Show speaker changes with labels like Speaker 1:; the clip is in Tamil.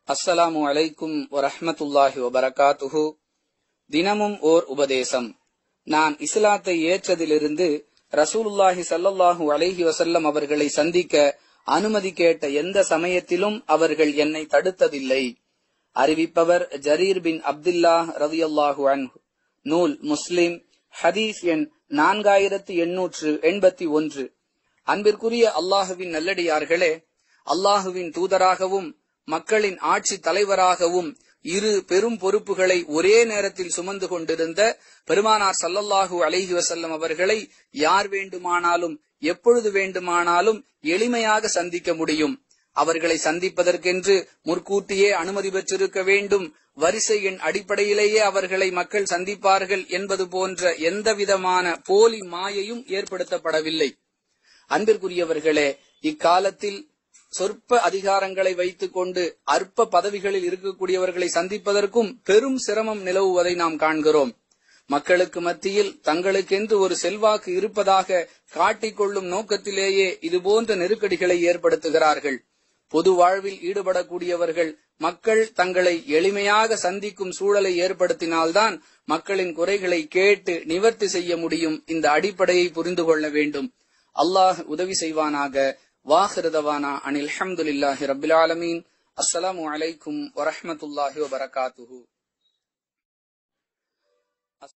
Speaker 1: அஸ்ஸலாமு அலைக்கும் வரஹ்மத்துல்லாஹி வபரகாத்துஹு தினமும் ஓர் உபதேசம் நான் இஸ்லாத்தை ஏற்றதிலிருந்து ரசூலுல்லாஹி ஸல்லல்லாஹு அலைஹி வஸல்லம் அவர்களை சந்திக்க அனுமதி கேட்ட எந்த சமயத்திலும் அவர்கள் என்னை தடுத்ததில்லை அறிவிப்பவர் ஜரீர் பின் அப்துல்லாஹ் ரலியல்லாஹு அன்ஹு நூல் முஸ்லிம் ஹதீஸ் எண் நான்காயிரத்து எண்ணூற்று எண்பத்தி ஒன்று அன்பிற்குரிய அல்லாஹுவின் நல்லடியார்களே அல்லாஹுவின் தூதராகவும் மக்களின் ஆட்சி தலைவராகவும் இரு பெரும் பொறுப்புகளை ஒரே நேரத்தில் சுமந்து கொண்டிருந்த பெருமானார் சல்லல்லாஹு அலைஹி வசல்லம் அவர்களை யார் வேண்டுமானாலும் எப்பொழுது வேண்டுமானாலும் எளிமையாக சந்திக்க முடியும் அவர்களை சந்திப்பதற்கென்று முற்கூட்டியே அனுமதி பெற்றிருக்க வேண்டும் வரிசை எண் அடிப்படையிலேயே அவர்களை மக்கள் சந்திப்பார்கள் என்பது போன்ற எந்தவிதமான போலி மாயையும் ஏற்படுத்தப்படவில்லை அன்பிற்குரியவர்களே இக்காலத்தில் சொற்ப அதிகாரங்களை வைத்துக் கொண்டு அற்ப பதவிகளில் இருக்கக்கூடியவர்களை சந்திப்பதற்கும் பெரும் சிரமம் நிலவுவதை நாம் காண்கிறோம் மக்களுக்கு மத்தியில் தங்களுக்கென்று ஒரு செல்வாக்கு இருப்பதாக காட்டிக்கொள்ளும் நோக்கத்திலேயே இதுபோன்ற நெருக்கடிகளை ஏற்படுத்துகிறார்கள் பொது வாழ்வில் ஈடுபடக்கூடியவர்கள் மக்கள் தங்களை எளிமையாக சந்திக்கும் சூழலை ஏற்படுத்தினால்தான் மக்களின் குறைகளை கேட்டு நிவர்த்தி செய்ய முடியும் இந்த அடிப்படையை புரிந்து கொள்ள வேண்டும் அல்லாஹ் உதவி செய்வானாக வாஹிருதவானா அனில் அஹமதுல்லாஹி ரபில் ஆலமீன் அஸ்ஸலாமு அலைக்கும் வரஹமத்துல்லாஹி வபரகாத்துஹு